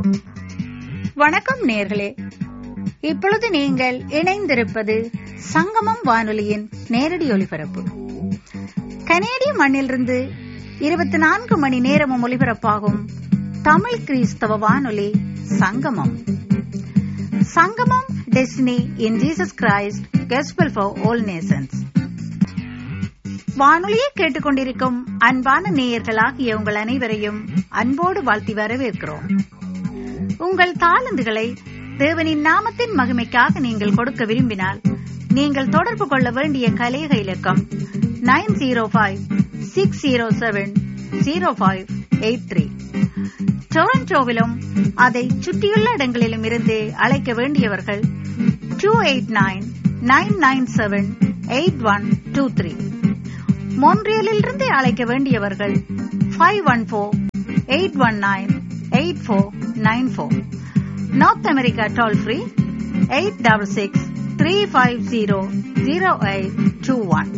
வணக்கம் நேர்களே இப்பொழுது நீங்கள் இணைந்திருப்பது சங்கமம் வானொலியின் நேரடி ஒலிபரப்பு கனேடிய மண்ணிலிருந்து இருபத்தி நான்கு மணி நேரமும் ஒலிபரப்பாகும் தமிழ் கிறிஸ்தவ வானொலி Sangamam Sangamam Destiny in Jesus Christ Gospel for All Nations வானொலியை கேட்டுக்கொண்டிருக்கும் அன்பான நேயர்களாகிய உங்கள் அனைவரையும் அன்போடு வாழ்த்தி வரவேற்கிறோம் உங்கள் தாளந்துகளை தேவனின் நாமத்தின் மகிமைக்காக நீங்கள் கொடுக்க விரும்பினால் நீங்கள் தொடர்பு கொள்ள வேண்டிய கலேக இலக்கம் nine zero five six zero seven zero five eight three டொரண்டோவிலும் அதை சுற்றியுள்ள இடங்களிலும் இருந்து அழைக்க வேண்டியவர்கள் two eight nine nine nine seven eight one two three மோன்ட்ரியலிலிருந்து அழைக்க வேண்டியவர்கள் five one four eight one nine eight four nine four North America toll free eight double six three five zero zero eight two one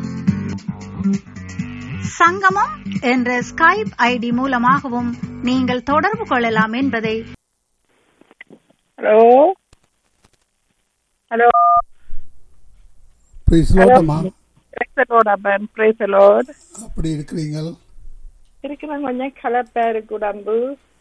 Sangamam என்ற Skype ID மூலமாகவும் நீங்கள் தொடர்பு கொள்ளலாம் என்பதை hello hello price லார்டம்மா praise Lord அப்பன் praise Lord அப்படி இருக்கிறீங்கள் இருக்கிற கொஞ்சம் கலப்பா இருக்கு உடம்பு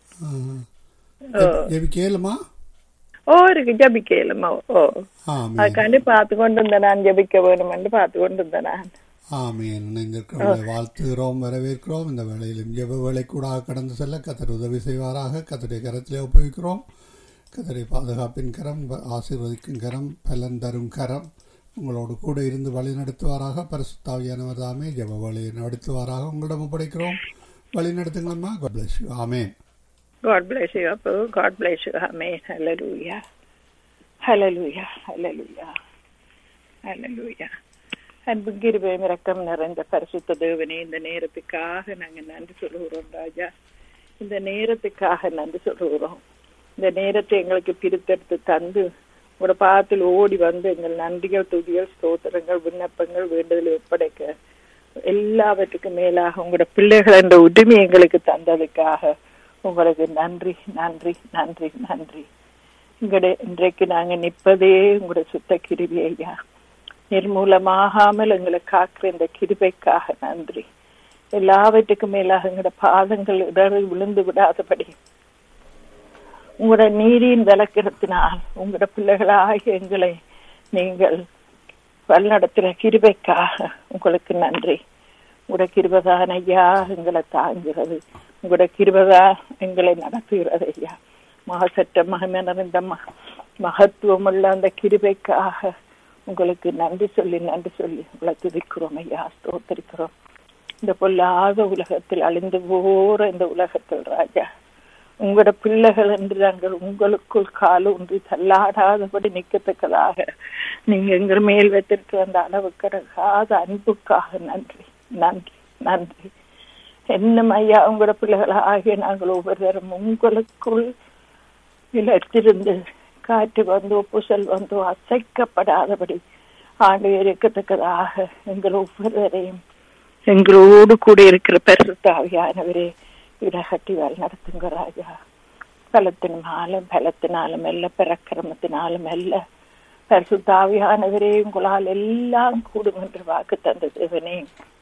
எவி கேளுமா ஓ இருக்கு ஜபிக்கலுமா ஓ ஆமீன் அதுக்காண்டி பார்த்து கொண்டு இருந்தேன் நான் ஜபிக்க வேணுமென்று பார்த்து கொண்டு இருந்தேன் நான் ஆமீன் இணைந்திருக்கிறவர்களை வாழ்த்துகிறோம் வரவேற்கிறோம் இந்த வேளையிலும் ஜெப வேலை கூட கடந்து செல்ல கத்தர் உதவி செய்வாராக கத்தருடைய கரத்திலே ஒப்புவிக்கிறோம் கத்தருடைய பாதுகாப்பின் கரம் ஆசீர்வதிக்கும் கரம் பலன் தரும் கரம் உங்களோடு கூட இருந்து வழி நடத்துவாராக பரிசுத்தாவியானவர் தாமே ஜெப வழியை நடத்துவாராக உங்களிடம் ஒப்படைக்கிறோம் வழி நடத்துங்களம்மா God bless you. ஆமேன் காட் பிளேஸ் யூ அப்போ காட் பிளேஸ் யூ ஆமே ஹalleluya ஹalleluya ஹalleluya ஹalleluya அன்பு கிருபையும் இரக்கம் நிறைந்த பரிசுத்த தேவனே இந்த நேரத்துக்காக நாங்க நன்றி சொல்லுகிறோம் ராஜா இந்த நேரத்துக்காக நன்றி சொல்லுகிறோம் இந்த நேரத்தை எங்களுக்கு பிரித்தெடுத்து தந்து உங்களோட பாத்தில் ஓடி வந்து எங்கள் நன்றிகள் துதிகள் ஸ்தோத்திரங்கள் விண்ணப்பங்கள் வேண்டுதல் ஒப்படைக்க எல்லாவற்றுக்கும் மேலாக உங்களோட பிள்ளைகள் என்ற உரிமை எங்களுக்கு தந்ததுக்காக உங்களுக்கு நன்றி நன்றி நன்றி நன்றி இங்கட இன்றைக்கு நாங்க நிற்பதே உங்களோட சுத்த கிருபி ஐயா நிர்மூலமாகாமல் எங்களை காக்கிற இந்த கிருபைக்காக நன்றி எல்லாவற்றுக்கும் மேலாக எங்களோட பாதங்கள் இடறி விழுந்து விடாதபடி உங்களோட நீரின் விளக்கிறத்தினால் உங்களோட பிள்ளைகளாகிய எங்களை நீங்கள் வழிநடத்துகிற கிருபைக்காக உங்களுக்கு நன்றி உங்களோட கிருபதான் ஐயா எங்களை தாங்கிறது உங்களோட கிருபதா எங்களை நடத்துகிறது ஐயா மகசற்ற மகிமை நிறைந்த மகத்துவம் உள்ள அந்த கிருபைக்காக உங்களுக்கு நன்றி சொல்லி நன்றி சொல்லி உங்களை துதிக்கிறோம் ஐயா ஸ்தோத்திருக்கிறோம் இந்த பொல்லாத உலகத்தில் அழிந்து போற இந்த உலகத்தில் ராஜா உங்களோட பிள்ளைகள் என்று நாங்கள் உங்களுக்குள் கால ஒன்றி தள்ளாடாதபடி நிற்கத்தக்கதாக நீங்க எங்கள் மேல் வைத்திருக்கிற அந்த அளவு கடகாத அன்புக்காக நன்றி நன்றி நன்றி என்ன ஐயா உங்களோட பிள்ளைகள் ஆகிய நாங்கள் ஒவ்வொருத்தரும் உங்களுக்குள் இழத்திருந்து காற்று வந்தோ புசல் வந்தோ அசைக்கப்படாதபடி ஆண்டு இருக்கத்தக்கதாக எங்கள் ஒவ்வொருவரையும் எங்களோடு கூட இருக்கிற பரிசுத்தாவியானவரே இடகட்டி வழி நடத்துங்க ராஜா பலத்தினாலும் பலத்தினாலும் அல்ல பரக்கிரமத்தினாலும் அல்ல பரிசுத்தாவியானவரே உங்களால் எல்லாம் கூடும் என்று வாக்கு தந்த தேவனே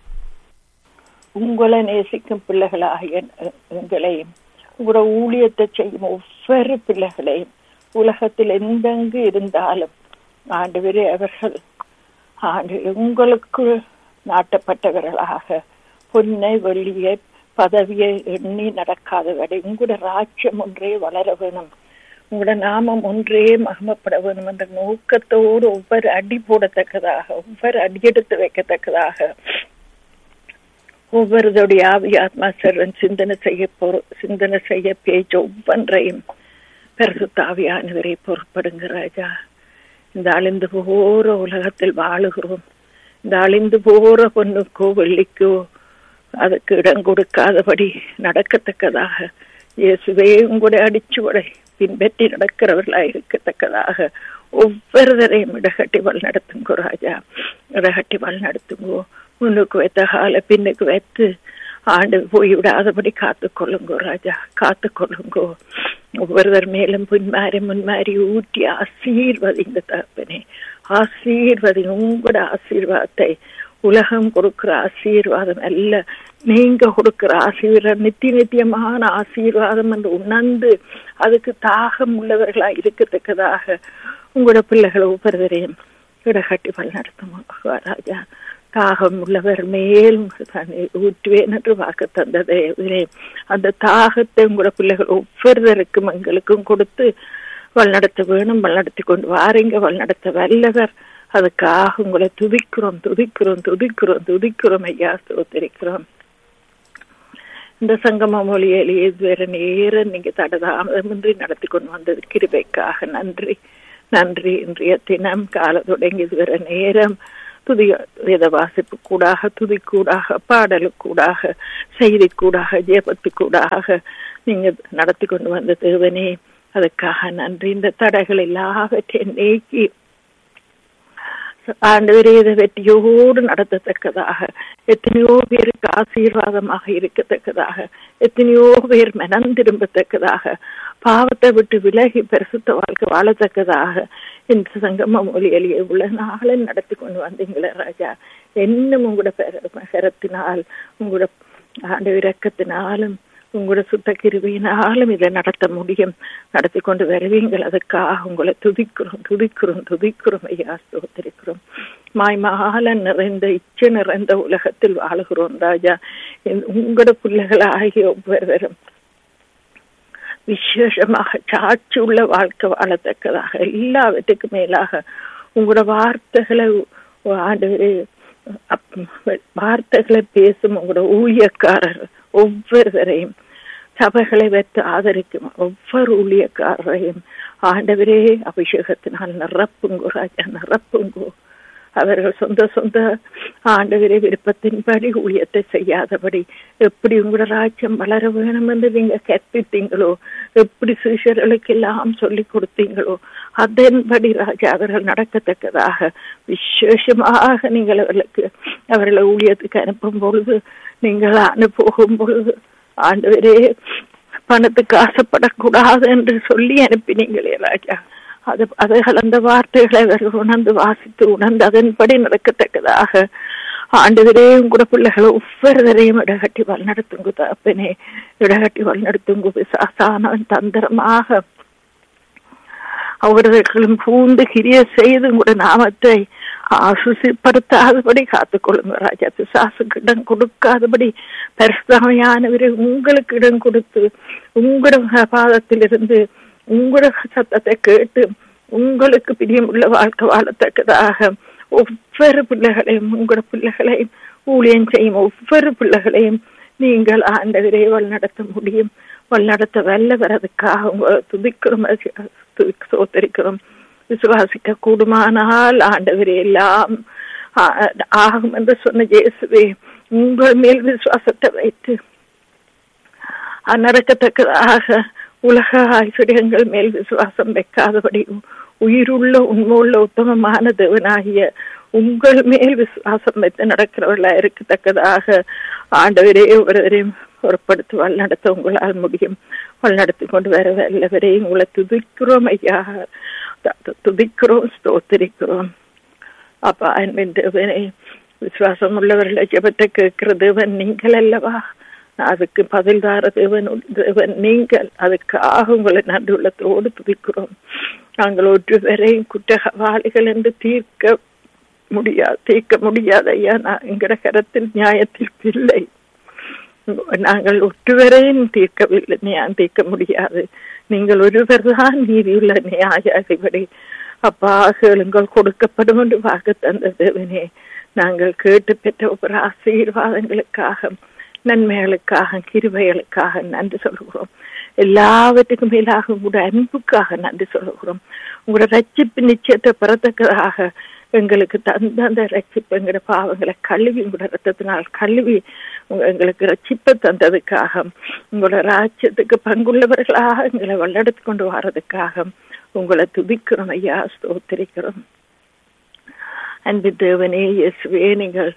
உங்களை நேசிக்கும் பிள்ளைகளாகிய எங்களையும் உங்களோட ஊழியத்தை செய்யும் ஒவ்வொரு பிள்ளைகளையும் உலகத்தில் எந்தெங்கு இருந்தாலும் ஆண்டு அவர்கள் ஆண்டு உங்களுக்கு நாட்டப்பட்டவர்களாக பொன்னை வெள்ளியை பதவியை எண்ணி நடக்காதவரை உங்களோட ராஜ்யம் ஒன்றே வளர வேணும் உங்களோட நாமம் ஒன்றே மகமப்பட வேணும் என்ற நோக்கத்தோடு ஒவ்வொரு அடி போடத்தக்கதாக ஒவ்வொரு அடியெடுத்து வைக்கத்தக்கதாக ஒவ்வொருடைய ஆவி ஆத்மா சர்வன் சிந்தனை செய்ய பொறு சிந்தனை செய்ய பேச்சு ஒவ்வொன்றையும் பெருசுத்தாவியானவரை பொறுப்படுங்க ராஜா இந்த அழிந்து போற உலகத்தில் வாழுகிறோம் இந்த அழிந்து போற பொண்ணுக்கோ வெள்ளிக்கோ அதுக்கு இடம் கொடுக்காதபடி நடக்கத்தக்கதாக இயேசுவே உங்களுடைய அடிச்சுவடை பின்பற்றி நடக்கிறவர்களாக இருக்கத்தக்கதாக ஒவ்வொருவரையும் இடகட்டி வழி நடத்துங்கோ ராஜா இடகட்டி வழி நடத்துங்கோ முன்னுக்கு வைத்த கால பின்னுக்கு வைத்து ஆண்டு போய் விடாதபடி காத்து கொள்ளுங்கோ ராஜா காத்து கொள்ளுங்கோ ஒவ்வொருவர் மேலும் முன்மாறி முன்மாறி ஊற்றி ஆசீர்வதிங்க தகப்பனே ஆசீர்வதி உங்களோட ஆசீர்வாதத்தை உலகம் கொடுக்கிற ஆசீர்வாதம் அல்ல நீங்க கொடுக்கிற ஆசீர்வாதம் நித்திய நித்தியமான ஆசீர்வாதம் என்று உணர்ந்து அதுக்கு தாகம் உள்ளவர்களா இருக்கத்தக்கதாக உங்களோட பிள்ளைகளை ஒவ்வொருவரையும் இடகட்டி வழிநடத்தும் ராஜா தாகம் உள்ளவர் மேல் ஊற்றுவேன் என்று வாக்கு தந்ததே அந்த தாகத்தை உங்களோட பிள்ளைகள் ஒவ்வொருவருக்கும் எங்களுக்கும் கொடுத்து வழிநடத்த வேணும் வழிநடத்தி கொண்டு வாரீங்க வழிநடத்த வல்லவர் அதுக்காக உங்களை துதிக்கிறோம் துதிக்கிறோம் துதிக்கிறோம் துதிக்கிறோம் ஐயா ஸ்தோத்திரிக்கிறோம் இந்த சங்கம மொழியிலேயே வேற நேரம் நீங்க தடதாமதமின்றி நடத்தி கொண்டு வந்தது கிருபைக்காக நன்றி நன்றி இன்றைய தினம் கால தொடங்கி இதுவரை நேரம் துதி வேத வாசிப்பு கூடாக துதிக்கூடாக பாடலுக்கூடாக செய்திக்கூடாக ஜெபத்துக்கூடாக நீங்க நடத்தி கொண்டு வந்த தேவனே அதுக்காக நன்றி இந்த தடைகள் எல்லாவற்றையும் நீக்கி ஆண்டவரே இதை வெற்றியோடு நடத்தத்தக்கதாக எத்தனையோ பேருக்கு ஆசீர்வாதமாக இருக்கத்தக்கதாக எத்தனையோ பேர் மனம் திரும்பத்தக்கதாக பாவத்தை விட்டு விலகி பரிசுத்த வாழ்க்கை வாழத்தக்கதாக இந்த சங்கம மொழியிலேயே உள்ள நாளை நடத்தி கொண்டு வந்தீங்களே ராஜா இன்னும் உங்களோட கரத்தினால் உங்களோட ஆண்டு இறக்கத்தினாலும் உங்களோட சுத்த கிருவியினாலும் இதை நடத்த முடியும் நடத்தி கொண்டு வருவீங்கள் அதுக்காக உங்களை துதிக்கிறோம் துதிக்கிறோம் துதிக்கிறோம் ஐயா ஸ்தோத்திரிக்கிறோம் மாய்மால நிறைந்த இச்சை நிறைந்த உலகத்தில் வாழுகிறோம் ராஜா உங்களோட பிள்ளைகளாகிய ஒவ்வொருவரும் விசேஷமாக சாட்சி உள்ள வாழ்க்கை வாழத்தக்கதாக எல்லாவற்றுக்கும் மேலாக உங்களோட வார்த்தைகளை ஆண்டு வார்த்தைகளை பேசும் உங்களோட ஊழியக்காரர் ஒவ்வொருவரையும் சபைகளை வைத்து ஆதரிக்கும் ஒவ்வொரு ஊழியக்காரரையும் ஆண்டவரே அபிஷேகத்தினால் நிரப்புங்கோ ராஜா நிரப்புங்கோ அவர்கள் சொந்த சொந்த ஆண்டவரே விருப்பத்தின்படி ஊழியத்தை செய்யாதபடி எப்படி உங்களோட ராஜ்யம் வளர வேணும் என்று நீங்க கற்பித்தீங்களோ எப்படி சிஷர்களுக்கு எல்லாம் சொல்லி கொடுத்தீங்களோ அதன்படி ராஜா அவர்கள் நடக்கத்தக்கதாக விசேஷமாக நீங்கள் அவர்களுக்கு அவர்களை ஊழியத்துக்கு அனுப்பும் பொழுது நீங்கள் அனுப்பும் பொழுது ஆண்டவரே பணத்துக்கு ஆசைப்படக்கூடாது என்று சொல்லி அனுப்பினீங்களே ராஜா அது அவைகள் அந்த வார்த்தைகளை அவர்கள் உணர்ந்து வாசித்து உணர்ந்து அதன்படி நடக்கத்தக்கதாக ஆண்டுவரே உங்களோட பிள்ளைகளை ஒவ்வொருவரையும் இடகட்டி வழிநடத்துங்க தப்பனே இடகட்டி வழிநடத்துங்க விசாசானவன் தந்திரமாக அவர்களும் பூந்து கிரிய செய்து உங்களோட நாமத்தை ஆசுசிப்படுத்தாதபடி காத்துக்கொள்ளுங்க ராஜா பிசாசுக்கு இடம் கொடுக்காதபடி பரிசுத்தமையானவரை உங்களுக்கு இடம் கொடுத்து உங்களோட பாதத்திலிருந்து உங்களோட சத்தத்தை கேட்டு உங்களுக்கு பிரியமுள்ள வாழ்க்கை வாழத்தக்கதாக ஒவ்வொரு பிள்ளைகளையும் உங்களோட பிள்ளைகளையும் ஊழியம் செய்யும் ஒவ்வொரு பிள்ளைகளையும் நீங்கள் ஆண்டவரே வழிநடத்த முடியும் வழிநடத்த வல்லவர் அதுக்காக உங்களை துதிக்கிறோம் சோத்தரிக்கிறோம் விசுவாசிக்க கூடுமானால் ஆண்டவரே எல்லாம் ஆகும் என்று சொன்ன இயேசுவே உங்கள் மேல் விசுவாசத்தை வைத்து நடக்கத்தக்கதாக உலக ஐஸ்வர்யங்கள் மேல் விசுவாசம் வைக்காதபடி உயிருள்ள உண்மையுள்ள உத்தமமான தேவனாகிய உங்கள் மேல் விசுவாசம் வைத்து நடக்கிறவர்களா இருக்கத்தக்கதாக ஆண்டவரே ஒருவரையும் பொருட்படுத்தி வழிநடத்த உங்களால் முடியும் வழிநடத்தி கொண்டு வர வல்லவரையும் உங்களை துதிக்கிறோம் ஐயா துதிக்கிறோம் ஸ்தோத்திரிக்கிறோம் அப்பா அன்பின் தேவனே விசுவாசம் உள்ளவர்களை ஜபத்தை கேட்கிற தேவன் நீங்கள் அல்லவா அதுக்கு பதில் தார தேவன் தேவன் நீங்கள் அதுக்காக உங்களை நன்றி உள்ளத்தோடு துதிக்கிறோம் நாங்கள் ஒருவரையும் குற்றவாளிகள் என்று தீர்க்க முடியாது தீர்க்க முடியாது ஐயா நான் எங்கிற கரத்தில் நியாயத்தில் இல்லை நாங்கள் ஒருவரையும் தீர்க்கவில்லை நியாயம் தீர்க்க முடியாது நீங்கள் ஒருவர் தான் நீதியுள்ள நியாயாதிபடி அப்பா கேளுங்கள் கொடுக்கப்படும் என்று வாக்கு தந்த தேவனே நாங்கள் கேட்டு பெற்ற ஒரு ஆசீர்வாதங்களுக்காக நன்மைகளுக்காக கிருபைகளுக்காக நன்றி சொல்கிறோம் எல்லாவற்றுக்கும் மேலாக உங்களோட அன்புக்காக நன்றி சொல்கிறோம் உங்களோட ரட்சிப்பு நிச்சயத்தை பெறத்தக்கதாக எங்களுக்கு தந்த அந்த ரட்சிப்பு எங்களோட பாவங்களை கழுவி உங்களோட ரத்தத்தினால் கழுவி எங்களுக்கு ரட்சிப்பை தந்ததுக்காக உங்களோட ராஜ்யத்துக்கு பங்குள்ளவர்களாக எங்களை வல்லெடுத்து கொண்டு வர்றதுக்காக உங்களை துதிக்கிறோம் ஐயா ஸ்தோத்திரிக்கிறோம் அன்பு தேவனே இயேசுவே நீங்கள்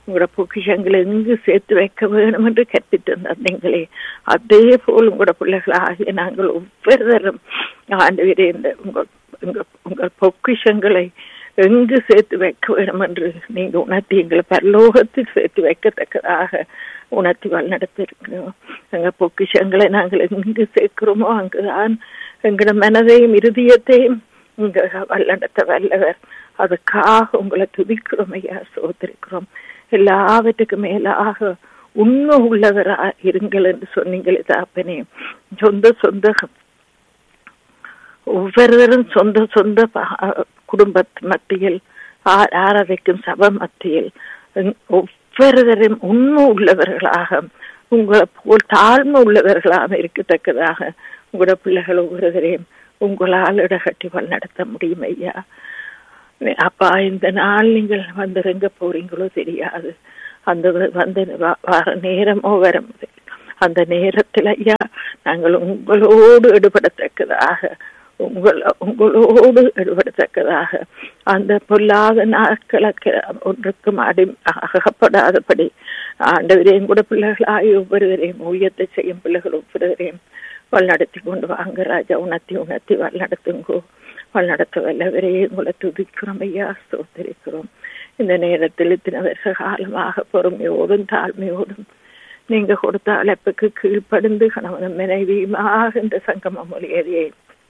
உங்களோட பொக்கிஷங்களை எங்கு சேர்த்து வைக்க வேணும் என்று கற்பித்து தந்தீங்களே அதே போல் உங்களோட பிள்ளைகளாகிய நாங்கள் ஒவ்வொருவரும் ஆண்டு இந்த உங்கள் உங்கள் உங்கள் பொக்கிஷங்களை எங்கு சேர்த்து வைக்க வேண்டும் என்று நீங்க உணர்த்தி எங்களை பரலோகத்தில் சேர்த்து வைக்கத்தக்கதாக உணர்த்தி வழிநடத்திருக்கிறோம் எங்க பொக்கிஷங்களை நாங்கள் எங்கு சேர்க்கிறோமோ அங்குதான் எங்களோட மனதையும் இருதயத்தையும் இங்க வல்லடத்த வல்லவர் அதுக்காக உங்களை துதிக்கிறோம் ஐயா சோதரிக்கிறோம் எல்லாவற்றுக்கும் மேலாக உண்மை உள்ளவரா இருங்கள் என்று சொன்னீங்களே தாப்பனே சொந்த சொந்த ஒவ்வொருவரும் சொந்த சொந்த குடும்ப மத்தியில் ஆராதிக்கும் சபை மத்தியில் ஒவ்வொருவரும் உண்மை உள்ளவர்களாக உங்களை போல் தாழ்மை உள்ளவர்களாக இருக்கத்தக்கதாக உங்களோட பிள்ளைகள் ஒவ்வொருவரையும் உங்களால் இடகட்டி நடத்த முடியும் ஐயா அப்பா இந்த நாள் நீங்கள் வந்துருங்க போறீங்களோ தெரியாது அந்த வந்து வர நேரமோ வரும் அந்த நேரத்தில் ஐயா நாங்கள் உங்களோடு ஈடுபடத்தக்கதாக உங்கள் உங்களோடு ஈடுபடத்தக்கதாக அந்த பொல்லாத நாட்களுக்கு ஒன்றுக்கும் அடி அகப்படாதபடி ஆண்டவரையும் கூட பிள்ளைகளாய் ஒவ்வொருவரையும் உயர்த்த செய்யும் பிள்ளைகள் ஒவ்வொருவரையும் வழிநடத்தி கொண்டு வாங்க ராஜா உணர்த்தி உணர்த்தி வழிநடத்துங்கோ வழிநடத்த வல்லவரையே உங்களை துதிக்கிறோம் ஐயா சோதரிக்கிறோம் இந்த நேரத்தில் இத்தனை வருஷ காலமாக பொறுமையோடும் தாழ்மையோடும் நீங்க கொடுத்த அழைப்புக்கு கீழ்ப்படிந்து கணவன் மனைவியுமாக இந்த சங்கம மொழியதையை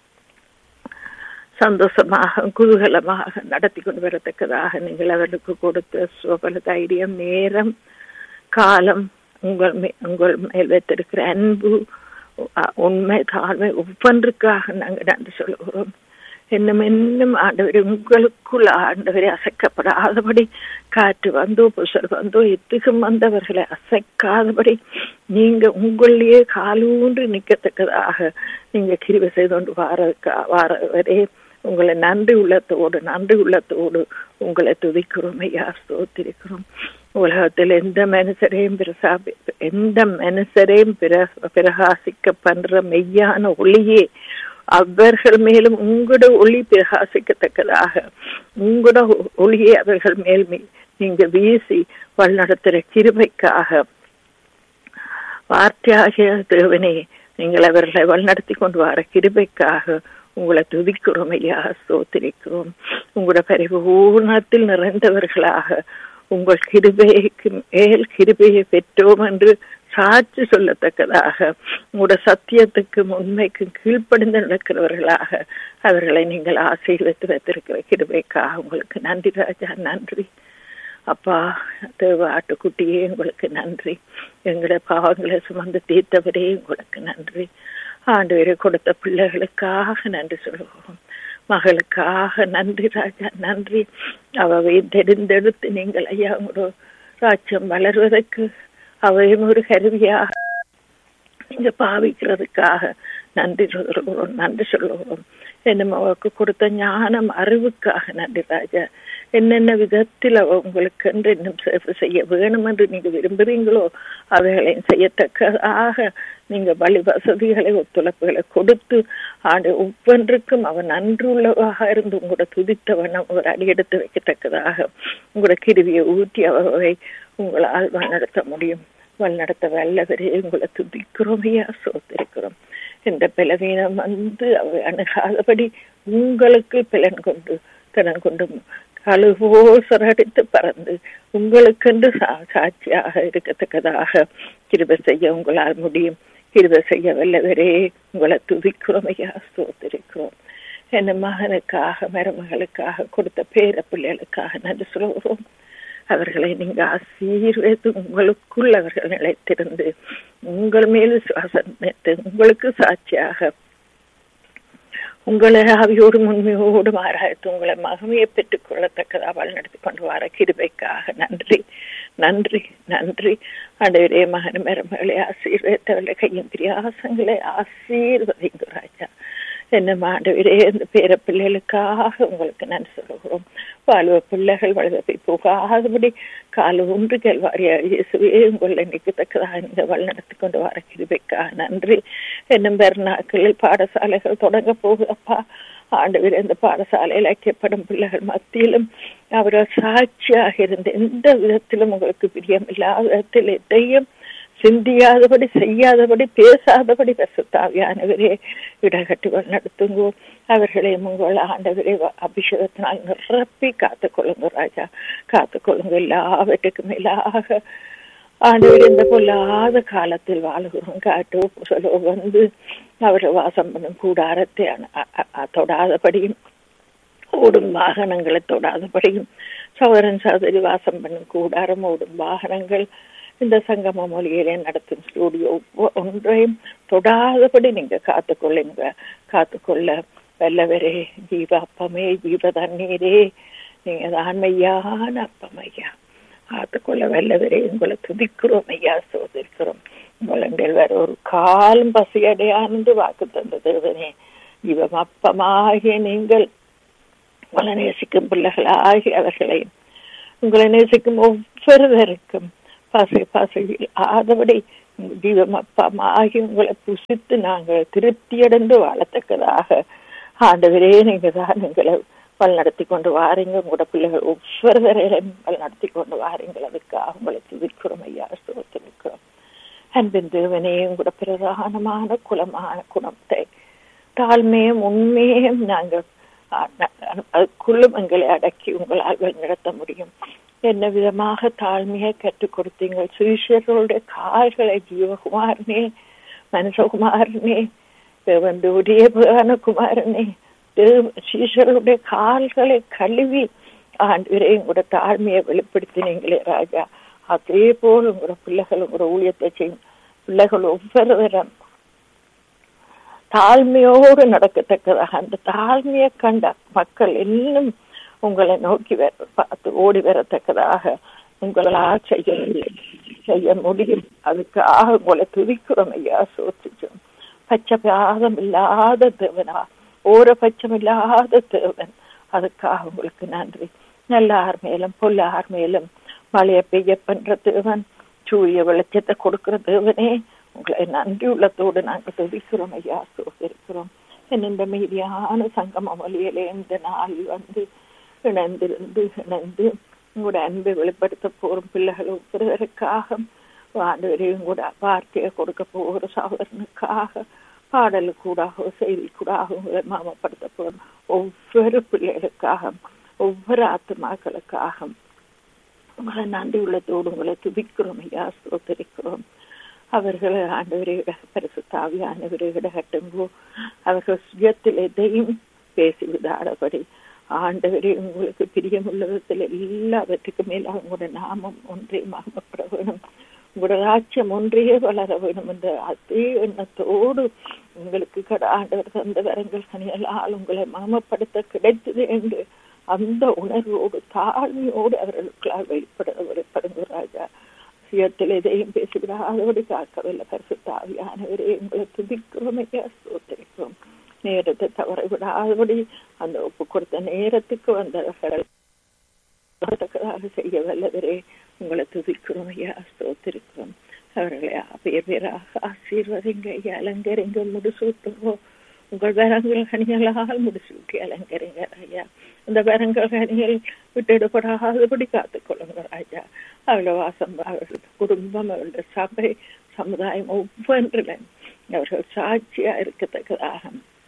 சந்தோஷமாக குதூகலமாக நடத்தி கொண்டு வரத்தக்கதாக நீங்கள் அவர்களுக்கு கொடுத்த சுபல தைரியம் நேரம் காலம் உங்கள் உங்கள் மேல் வைத்திருக்கிற அன்பு உண்மை தாழ்மை ஒவ்வொன்றுக்காக நாங்கள் நன்றி சொல்கிறோம் இன்னும் இன்னும் ஆண்டவரை உங்களுக்குள் ஆண்டவரை அசைக்கப்படாதபடி காற்று வந்தோ புசர் வந்தோ எத்துக்கும் வந்தவர்களை அசைக்காதபடி நீங்க உங்களிலேயே காலூன்றி நிற்கத்தக்கதாக நீங்க கிரிவை செய்து கொண்டு வார வாரவரே உங்களை நன்றி உள்ளத்தோடு நன்றி உள்ளத்தோடு உங்களை துதிக்கிறோம் ஐயா ஸ்தோத்திருக்கிறோம் உலகத்தில் எந்த மனுஷரையும் பிரசா எந்த மனுஷரையும் பிரகாசிக்க பண்ற மெய்யான ஒளியே அவர்கள் மேலும் உங்களோட ஒளி பிரகாசிக்கத்தக்கதாக உங்களோட ஒளியை அவர்கள் மேல் நீங்க வீசி வழிநடத்துற கிருபைக்காக வார்த்தையாகிய தேவனே நீங்கள் அவர்களை வழிநடத்தி கொண்டு வர கிருபைக்காக உங்களை துதிக்கிறோம் ஐயா சோத்திரிக்கிறோம் உங்களோட பரிபூர்ணத்தில் நிறைந்தவர்களாக உங்கள் கிருபைக்கு மேல் கிருபையை பெற்றோம் என்று சாட்சி சொல்லத்தக்கதாக உங்களோட சத்தியத்துக்கும் உண்மைக்கும் கீழ்ப்படிந்து நடக்கிறவர்களாக அவர்களை நீங்கள் ஆசீர்வத்து வைத்திருக்கிற கிருபைக்காக உங்களுக்கு நன்றி ராஜா நன்றி அப்பா தேவ ஆட்டுக்குட்டியே உங்களுக்கு நன்றி எங்களோட பாவங்களை சுமந்து தீர்த்தவரே உங்களுக்கு நன்றி ஆண்டு கொடுத்த பிள்ளைகளுக்காக நன்றி சொல்லுவோம் மகளுக்காக நன்றி ராஜா நன்றி அவை தெரிந்தெடுத்து நீங்கள் ஐயா உங்களோட ராஜ்யம் வளர்வதற்கு அவையும் ஒரு கருவியாக நீங்க பாவிக்கிறதுக்காக நன்றி சொல்லுகிறோம் நன்றி சொல்லுகிறோம் என்னும் அவருக்கு கொடுத்த ஞானம் அறிவுக்காக நன்றி ராஜா என்னென்ன விதத்தில் அவ உங்களுக்கு என்று இன்னும் சேவை செய்ய வேணும் என்று நீங்க விரும்புறீங்களோ அவைகளையும் செய்யத்தக்கதாக நீங்க வழி வசதிகளை ஒத்துழைப்புகளை கொடுத்து ஆண்டு ஒவ்வொன்றுக்கும் அவன் நன்றுள்ளவாக இருந்து உங்களோட துதித்தவன் ஒரு அடியெடுத்து வைக்கத்தக்கதாக உங்களோட கிருவியை ஊற்றி அவரை உங்களால் வழிநடத்த முடியும் வழிநடத்த வல்லவரே உங்களை துதிக்கிறோம் ஐயா சோத்திருக்கிறோம் இந்த பலவீனம் வந்து அவை அணுகாதபடி உங்களுக்கு பலன் கொண்டு கடன் கொண்டு கழுவோ சிறடித்து பறந்து உங்களுக்கென்று சாட்சியாக இருக்கத்தக்கதாக கிருப செய்ய உங்களால் முடியும் கிருப செய்ய வல்லவரே உங்களை துதிக்கிறோம் ஐயா சோத்திருக்கிறோம் என் மகனுக்காக மருமகளுக்காக கொடுத்த பேர பிள்ளைகளுக்காக நன்றி சொல்கிறோம் அவர்களை நீங்க ஆசீர்வதித்து உங்களுக்குள் அவர்கள் நிலைத்திருந்து உங்கள் மேல் சுவாசம் உங்களுக்கு சாட்சியாக உங்களை ஆவியோடு உண்மையோடு ஆராய்த்து உங்களை மகமையை பெற்றுக் கொள்ளத்தக்கதா வழி நடத்தி கொண்டு வர கிருபைக்காக நன்றி நன்றி நன்றி ஆண்டவரே மகன் மருமகளை ஆசீர்வதித்தவர்களை கையின் பிரியாசங்களை ஆசீர்வதிங்க ராஜா என்ன ஆண்டவரே இந்த பேர பிள்ளைகளுக்காக உங்களுக்கு நன்றி சொல்கிறோம் வாழ்வ பிள்ளைகள் வளர்ப்பை போகாதபடி கால ஒன்று கேள்வாரியா இயேசுவே உங்களை நிற்கத்தக்கதாக இந்த வழி நடத்தி கொண்டு வர கிருபைக்காக நன்றி என்னும் பெருநாட்களில் பாடசாலைகள் தொடங்க போகுதப்பா ஆண்டவர் இந்த பாடசாலையில் ஐக்கியப்படும் பிள்ளைகள் மத்தியிலும் அவர்கள் சாட்சியாக இருந்த எந்த விதத்திலும் உங்களுக்கு பிரியமில்லாத விதத்தில் எதையும் சிந்தியாதபடி செய்யாதபடி பேசாதபடி பசுத்தாவியானவரே இடகட்டி நடத்துங்கோ அவர்களை உங்கள் ஆண்டவரை அபிஷேகத்தினால் நிரப்பி காத்துக்கொள்ளுங்க ராஜா காத்துக்கொள்ளுங்க எல்லாவற்றுக்கும் மேலாக ஆண்டவர் இந்த பொல்லாத காலத்தில் வாழுகிறோம் காட்டோ புசலோ வந்து அவர்கள் வாசம் பண்ணும் கூடாரத்தை தொடாதபடியும் ஓடும் வாகனங்களை தொடாதபடியும் சோதரன் சோதரி வாசம் பண்ணும் கூடாரம் ஓடும் வாகனங்கள் இந்த சங்கம மொழியிலே நடத்தும் ஸ்டூடியோ ஒன்றையும் தொடாதபடி நீங்க காத்துக்கொள்ளுங்க காத்துக்கொள்ள வல்லவரே ஜீவ அப்பமே ஜீவ தண்ணீரே நீங்க தான் மெய்யான அப்பம் ஐயா காத்துக்கொள்ள வல்லவரே உங்களை துதிக்கிறோம் ஐயா சோதிக்கிறோம் உங்கள் வேற ஒரு காலம் பசியடையானது வாக்கு தந்த தேவனே இவம் அப்பமாகிய நீங்கள் உங்களை நேசிக்கும் பிள்ளைகளாகி அவர்களை உங்களை நேசிக்கும் ஒவ்வொருவருக்கும் பசை பசையில் ஆதபடி ஜீவம் அப்பமாகி உங்களை புசித்து நாங்கள் திருப்தியடைந்து வாழத்தக்கதாக ஆண்டவரே நீங்க தான் எங்களை வழிநடத்தி கொண்டு வாரீங்க உங்களோட பிள்ளைகள் ஒவ்வொருவரையும் வழிநடத்தி கொண்டு வாரீங்கள் அதுக்காக உங்களை துதிக்கிறோம் ஐயா ஸ்தோத்திருக்கிறோம் அன்பின் தேவனே உங்களோட பிரதானமான குலமான குணத்தை தாழ்மையும் உண்மையும் நாங்கள் அதுக்குள்ளும் எங்களை அடக்கி உங்களால் வழிநடத்த முடியும் என்ன விதமாக தாழ்மையை கற்றுக் கொடுத்தீங்க சுவிசர்களுடைய கால்களை ஜீவகுமாரனே மனுஷகுமாரனே தேவந்தோடைய குமாரனே சீஷருடைய கால்களை கழுவி ஆண்டு உங்களோட தாழ்மையை வெளிப்படுத்தினீங்களே ராஜா அதே போல் உங்களோட பிள்ளைகள் உங்களோட ஊழியத்தை செய்யும் பிள்ளைகள் ஒவ்வொருவரும் தாழ்மையோடு நடக்கத்தக்கதாக அந்த தாழ்மையை கண்ட மக்கள் இன்னும் உங்களை நோக்கி பார்த்து ஓடி வரத்தக்கதாக உங்களால் செய்ய செய்ய முடியும் அதுக்காக உங்களை துதிக்கிறோம் ஐயா சோசிச்சோம் பச்சை பாதம் இல்லாத தேவனா ஓர பச்சம் இல்லாத தேவன் அதுக்காக உங்களுக்கு நன்றி நல்லார் மேலும் பொல்லார் மேலும் மழையை பெய்ய பண்ற தேவன் சூரிய வெளிச்சத்தை கொடுக்கிற தேவனே உங்களை நன்றி உள்ளத்தோடு நாங்கள் துதிக்கிறோம் ஐயா சோசிருக்கிறோம் இந்த மீதியான சங்கம மொழியிலே இந்த நாள் வந்து இணைந்திருந்து இணைந்து உங்களோட அன்பை வெளிப்படுத்த போறும் பிள்ளைகள் ஒவ்வொருவருக்காக ஆண்டவரையும் கூட வார்த்தையை கொடுக்க போகிற சகோதரனுக்காக பாடலு கூடாக செய்தி கூடாக உங்களை மாமப்படுத்த போறோம் ஒவ்வொரு பிள்ளைகளுக்காக ஒவ்வொரு ஆத்மாக்களுக்காக உங்களை நன்றி உள்ளத்தோடு உங்களை துதிக்கிறோம் ஐயா ஸ்தோத்தரிக்கிறோம் அவர்களை ஆண்டவரையிட பரிசு தாவியானவரையிட கட்டுங்கோ அவர்கள் சுயத்தில் எதையும் பேசி விடாதபடி ஆண்டவரே உங்களுக்கு பிரியமுள்ள விதத்தில் எல்லாவற்றுக்கும் மேல உங்களோட நாமம் ஒன்றே மகமப்பட வேணும் உங்களோட ராஜ்யம் ஒன்றையே வளர வேணும் என்ற அதே எண்ணத்தோடு உங்களுக்கு கட ஆண்டவர் தந்த வரங்கள் கனியலால் உங்களை மகமப்படுத்த கிடைத்தது என்று அந்த உணர்வோடு தாழ்மையோடு அவர்களுக்களால் வெளிப்பட வெளிப்படுங்க ராஜா சுயத்தில் எதையும் பேசிவிடாதபடி காக்கவில்லை பரிசு தாவியானவரே உங்களை துதிக்கிறோம் ஐயா சோத்திருக்கிறோம் நேரத்தை தவற விடாதபடி அந்த ஒப்பு கொடுத்த நேரத்துக்கு வந்தவர்கள் செய்ய வல்லவரே உங்களை துதிக்கிறோம் ஐயா ஸ்தோத்திருக்கிறோம் அவர்களை பேர் பேராக ஆசீர்வதிங்க ஐயா அலங்கரிங்க முடிசூட்டுங்கோ உங்கள் வரங்கள் கனிகளால் முடிசூட்டி அலங்கரிங்க ஐயா இந்த வரங்கள் கனிகள் விட்டுவிடப்படாதபடி காத்துக்கொள்ளுங்க ராஜா அவளை வாசம் அவர்கள் குடும்பம் அவளுடைய சபை சமுதாயம் ஒவ்வொன்றிலும் அவர்கள் சாட்சியா இருக்கத்தக்கதாக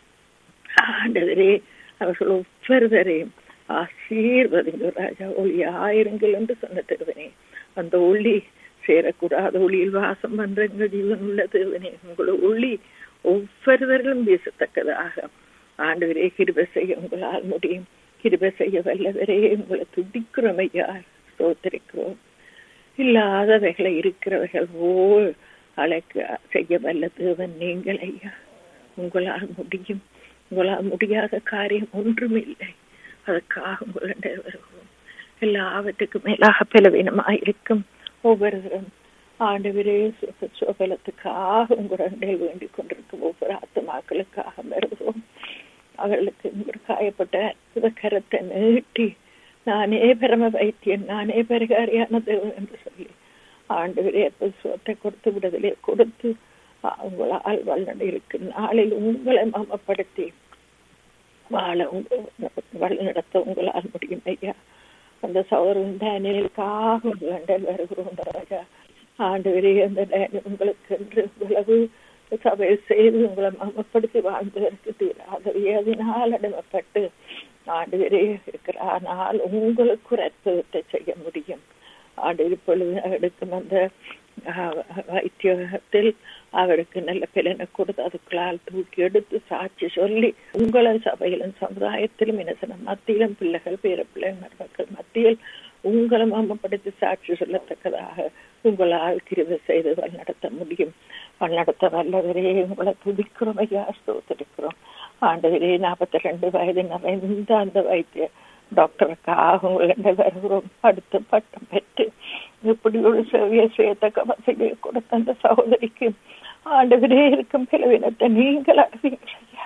ஆண்டவரே அவர்கள் ஒவ்வொருவரையும் ஆசீர்வதிங்க ராஜா ஒளி ஆயிருங்கள் என்று சொன்ன தேவனே அந்த ஒளி சேரக்கூடாத ஒளியில் வாசம் பண்றங்க ஜீவன் உள்ள தேவனே உங்களை ஒளி ஒவ்வொருவர்களும் வீசத்தக்கதாக ஆண்டவரே கிருப செய்ய உங்களால் முடியும் கிருப செய்ய வல்லவரே உங்களை துடிக்கிறோம் ஐயா சோத்திருக்கிறோம் இல்லாதவைகளை இருக்கிறவர்கள் ஓ அழைக்க செய்ய வல்ல தேவன் நீங்கள் ஐயா உங்களால் முடியும் உங்களால் முடியாத காரியம் ஒன்றும் இல்லை அதற்காக உங்களுடைய வருவோம் எல்லாவற்றுக்கும் மேலாக பலவீனமாயிருக்கும் ஒவ்வொருவரும் ஆண்டவரே சுகலத்துக்காக உங்களுடைய வேண்டிக் கொண்டிருக்கும் ஒவ்வொரு ஆத்மாக்களுக்காக வருவோம் அவர்களுக்கு உங்கள் காயப்பட்ட அற்புத கரத்தை நீட்டி நானே பரம வைத்தியன் நானே பரிகாரியான தேவன் என்று சொல்லி ஆண்டவரே சுவத்தை கொடுத்து விடுதலை கொடுத்து உங்களால் வல்லடை இருக்கும் நாளில் உங்களை மமப்படுத்தி வாழ உங்க- வழி நடத்த உங்களால் முடியும் ஐயா அந்த சௌரன் டேனியலுக்காக வேண்டல் வருகிறோம் ராஜா ஆண்டவரே அந்த டேனியல் உங்களுக்கு என்று இவ்வளவு சபை செய்து உங்களை மமப்படுத்தி வாழ்ந்ததற்கு தீராத வியாதினால் அடிமைப்பட்டு ஆண்டவரே இருக்கிறார் ஆனால் உங்களுக்கு ஒரு அற்புதத்தை செய்ய முடியும் ஆண்டு இப்பொழுது எடுக்கும் அந்த ஆஹ், வைத்தியத்தில் அவருக்கு நல்ல பலனை கொடுத்து அதுக்குள்ளால் தூக்கி எடுத்து சாட்சி சொல்லி உங்களை சபையிலும் சமுதாயத்திலும் இனசன மத்தியிலும் பிள்ளைகள் பேர பிள்ளைகள் மக்கள் மத்தியில் உங்களை மமப்படுத்தி சாட்சி சொல்லத்தக்கதாக உங்களால் கிருபை செய்து வழிநடத்த முடியும் வழிநடத்த வல்லவரே உங்களை துதிக்கிறோம் ஐயா ஸ்தோத்திருக்கிறோம் ஆண்டவரே நாற்பத்தி ரெண்டு வயது நிறைந்த அந்த வைத்திய டாக்டருக்காக உங்களை வருகிறோம் அடுத்த பட்டம் பெற்று இப்படி ஒரு சேவையை செய்யத்தக்க வசதியை கொடுத்த அந்த சகோதரிக்கு ஆண்டவரே இருக்கும் பிளவினத்தை நீங்கள் அறிவீர்கள் ஐயா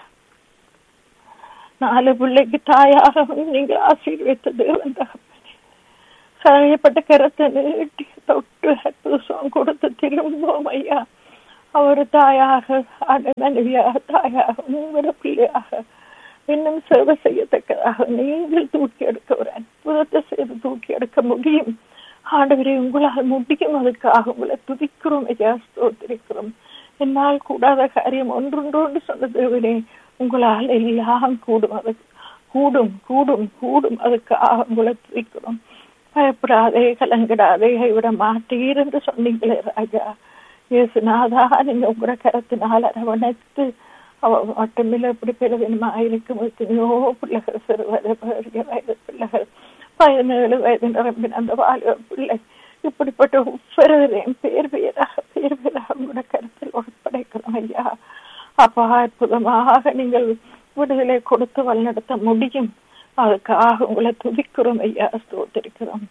நாலு பிள்ளைக்கு தாயாக நீங்கள் ஆசீர்வித்த தேவன் தகப்பனே சரையப்பட்ட கரத்தை நீட்டி தொட்டு அற்புதம் கொடுத்து திரும்புவோம் ஐயா அவர் தாயாக ஆண்ட மனைவியாக தாயாக உங்களோட பிள்ளையாக இன்னும் சேவை செய்யத்தக்கதாக நீங்கள் தூக்கி எடுக்க ஒரு அற்புதத்தை செய்து தூக்கி எடுக்க முடியும் ஆண்டவரே உங்களால் முடியும் அதுக்காக உங்களை துதிக்கிறோம் ஐயா ஸ்தோத்திரிக்கிறோம் என்னால் கூடாத காரியம் ஒன்றொன்றோடு சொன்ன தேவனே உங்களால் எல்லாம் கூடும் அது கூடும் கூடும் கூடும் அதுக்காக உங்களை துதிக்கிறோம் பயப்படாதே கலங்கிடாதே கைவிட மாட்டீர் என்று சொன்னீங்களே ராஜா இயேசுநாதா நீங்க உங்களோட கரத்தினால் அரவணைத்து அவ மட்டுமில்ல இப்படி பிறவினமா இருக்கும் எத்தனையோ பிள்ளைகள் சிறுவயது பெரிய வயது பிள்ளைகள் பதினேழு வயது நிரம்பின அந்த வாலிப பிள்ளை இப்படிப்பட்ட ஒவ்வொருவரையும் பேர் பேராக பேர் பேராக உங்களோட கருத்தில் ஒப்படைக்கிறோம் ஐயா அப்பா அற்புதமாக நீங்கள் விடுதலை கொடுத்து வழிநடத்த முடியும் அதுக்காக உங்களை துதிக்கிறோம் ஐயா ஸ்தோத்திருக்கிறோம்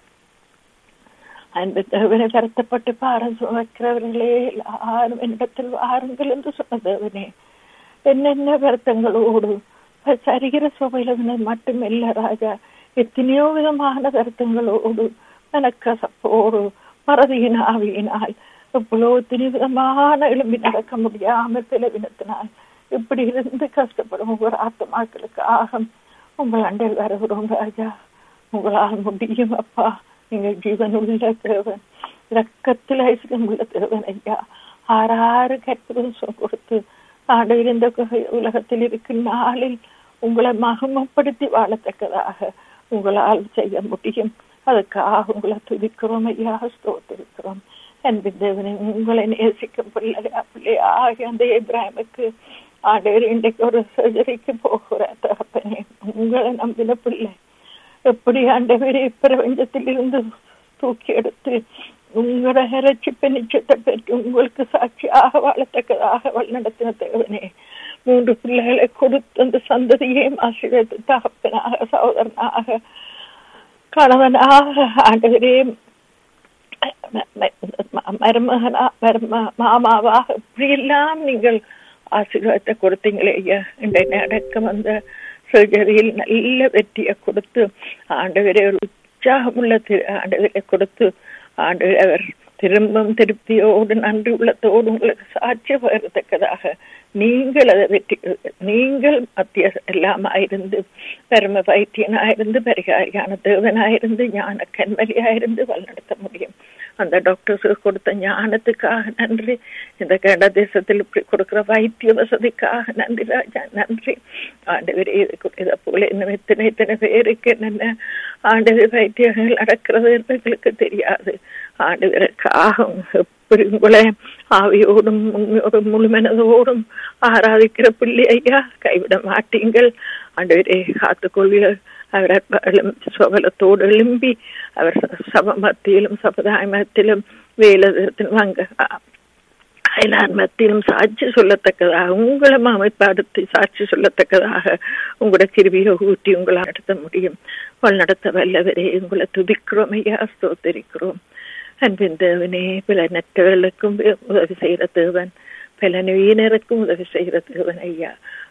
அந்த தேவனை வருத்தப்பட்டு பார சுமக்கிறவர்களே எல்லாரும் என்னிடத்தில் வாருங்கள் என்று சொன்ன தேவனே என்னென்ன வருத்தங்களோடு சரிகிற சுவையில மட்டும் இல்ல ராஜா எத்தனையோ விதமான வருத்தங்களோடு மனக்கசப்போடு மறதியின் ஆவியினால் இவ்வளோ எத்தனை விதமான எழும்பி நடக்க முடியாம பிளவினத்தினால் இப்படி இருந்து கஷ்டப்படும் ஒவ்வொரு ஆத்மாக்களுக்காக உங்கள் அண்டையில் வருகிறோம் ராஜா உங்களால் முடியும் அப்பா நீங்க ஜீவனுள்ள தேவன் ரக்கத்தில் ஐஸ்வரம் உள்ள தேவன் ஐயா ஆறாறு கற்புதம் கொடுத்து ஆண்டு இந்த உலகத்தில் இருக்கும் நாளில் உங்களை மகமப்படுத்தி வாழத்தக்கதாக உங்களால் செய்ய முடியும் அதுக்காக உங்களை துதிக்கிறோம் ஐயா ஸ்தோத்திருக்கிறோம் அன்பின் தேவனை உங்களை நேசிக்கும் பிள்ளை பிள்ளையாக அந்த இப்ராஹிமுக்கு ஆண்டவர் இன்றைக்கு ஒரு சர்ஜரிக்கு போகிற தகப்பனே உங்களை நம்பின பிள்ளை எப்படி ஆண்டவரே பிரபஞ்சத்தில் இருந்து தூக்கி எடுத்து உங்களோட ரட்சிப்பு நிச்சயத்தை பெற்று உங்களுக்கு சாட்சியாக வாழத்தக்கதாக வழிநடத்தின தேவனே மூன்று பிள்ளைகளை கொடுத்து அந்த சந்ததியையும் ஆசீர்வதித்து தகப்பனாக சகோதரனாக கணவனாக ஆண்டவரே மருமகனா மரும மாமாவாக இப்படியெல்லாம் நீங்கள் ஆசீர்வாதத்தை கொடுத்தீங்களே ஐயா இன்றைய அடக்கம் வந்த சர்ஜரியில் நல்ல வெற்றியை கொடுத்து ஆண்டவரே ஒரு உற்சாகமுள்ள ஆண்டவரை கொடுத்து ஆண்டவர் அவர் திரும்பவும் திருப்தியோடு நன்றி உள்ளத்தோடு உங்களுக்கு சாட்சி பகரத்தக்கதாக நீங்கள் அதை வெற்றி நீங்கள் மத்திய எல்லாமாயிருந்து பெரும வைத்தியனாயிருந்து பரிகாரியான தேவனாயிருந்து ஞான கண்மலியாயிருந்து வழிநடத்த முடியும் அந்த டாக்டர்ஸுக்கு கொடுத்த ஞானத்துக்காக நன்றி இந்த கண்ட தேசத்தில் இப்படி கொடுக்கிற வைத்திய வசதிக்காக நன்றி ராஜா நன்றி ஆண்டவர் இதை போல இன்னும் எத்தனை எத்தனை பேருக்கு என்னென்ன ஆண்டவர் வைத்தியங்கள் நடக்கிறது எங்களுக்கு தெரியாது ஆண்டவருக்காக எப்படி உங்களை ஆவியோடும் உண்மையோடும் முழுமனதோடும் ஆராதிக்கிற பிள்ளை ஐயா கைவிட மாட்டீங்கள் ஆண்டவரே காத்துக்கொள்வீர்கள் அவர் சுகலத்தோடு எழும்பி அவர் சப மத்தியிலும் சமுதாய மத்தியிலும் வேலத்திலும் அங்க அயலான் மத்தியிலும் சாட்சி சொல்லத்தக்கதாக உங்களை அமைப்பாடுத்தி சாட்சி சொல்லத்தக்கதாக உங்களோட கிருவியை ஊட்டி உங்களை நடத்த முடியும் நடத்த வல்லவரே உங்களை துதிக்கிறோம் ஐயா ஸ்தோத்தரிக்கிறோம் அன்பின் தேவனே பல நற்றவர்களுக்கும் உதவி செய்கிற தேவன் பல நவீனருக்கும் உதவி செய்கிற தேவன் ஐயா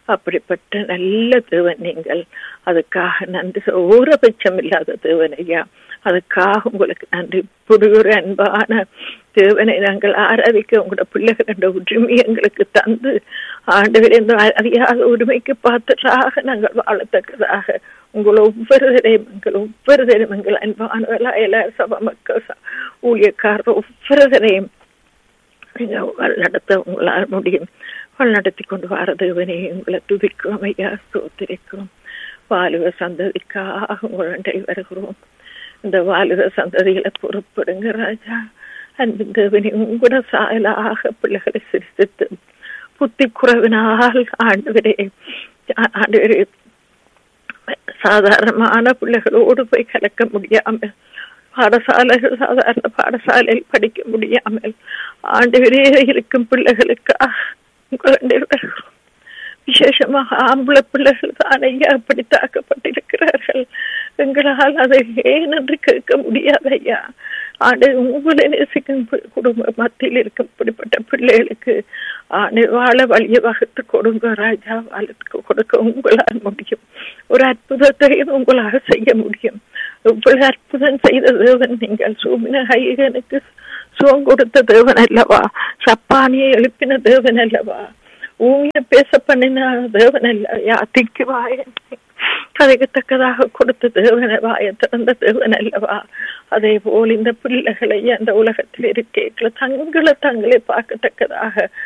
அப்படிப்பட்ட நல்ல தேவன் நீங்கள் அதுக்காக நன்றி ஓரபட்சம் இல்லாத தேவன் ஐயா அதுக்காக உங்களுக்கு நன்றி புதிய அன்பான தேவனை நாங்கள் ஆராதிக்க உங்களோட பிள்ளைகள் என்ற உரிமை எங்களுக்கு தந்து ஆண்டவர் என்ற அறியாத உரிமைக்கு பாத்திராக நாங்கள் வாழத்தக்கதாக உங்கள் ஒவ்வொருவரையும் எங்கள் ஒவ்வொருவரையும் எங்கள் அன்பானவர்களா எல்லா சபா மக்கள் ஊழியக்காரர் ஒவ்வொருவரையும் நீங்கள் நடத்த உங்களால் முடியும் நடத்தி கொண்டு வர தேவனே உங்களை துதிக்கிறோம் ஐயா சோத்திரிக்கிறோம் வாலிப சந்ததிக்காக உங்களை வருகிறோம் இந்த வாலிப சந்ததிகளை பொறுப்படுங்க ராஜா அன்பு தேவனே உங்களோட சாயலாக பிள்ளைகளை சிரித்து புத்தி குறைவினால் ஆண்டுவரே ஆண்டுவரே சாதாரணமான பிள்ளைகளோடு போய் கலக்க முடியாமல் பாடசாலைகள் சாதாரண பாடசாலையில் படிக்க முடியாமல் ஆண்டுவரே இருக்கும் பிள்ளைகளுக்காக வருகிறோம் விசேஷமாக ஆம்பளை பிள்ளைகள் தான் ஐயா அப்படி தாக்கப்பட்டிருக்கிறார்கள் எங்களால் அதை ஏன் என்று கேட்க முடியாது ஐயா ஆண்டு உங்களை நேசிக்கும் குடும்ப மத்தியில் இருக்கும் இப்படிப்பட்ட பிள்ளைகளுக்கு ஆண்டு வாழ வழியை வகுத்து கொடுங்க ராஜா வாழ்த்துக்கு கொடுக்க உங்களால் முடியும் ஒரு அற்புதத்தையும் உங்களால் செய்ய முடியும் இவ்வளவு அற்புதம் செய்த தேவன் நீங்கள் சூமின ஹைகனுக்கு சுகம் கொடுத்த தேவன் அல்லவா சப்பானியை எழுப்பின தேவன் அல்லவா ஊமிய பேச பண்ணின தேவன் அல்ல யா திக்கு வாயன் கதைக்கத்தக்கதாக கொடுத்த தேவன வாய திறந்த தேவன் அல்லவா அதே போல் இந்த பிள்ளைகளை அந்த உலகத்தில் இருக்கேற்ற தங்களை தங்களை பார்க்கத்தக்கதாக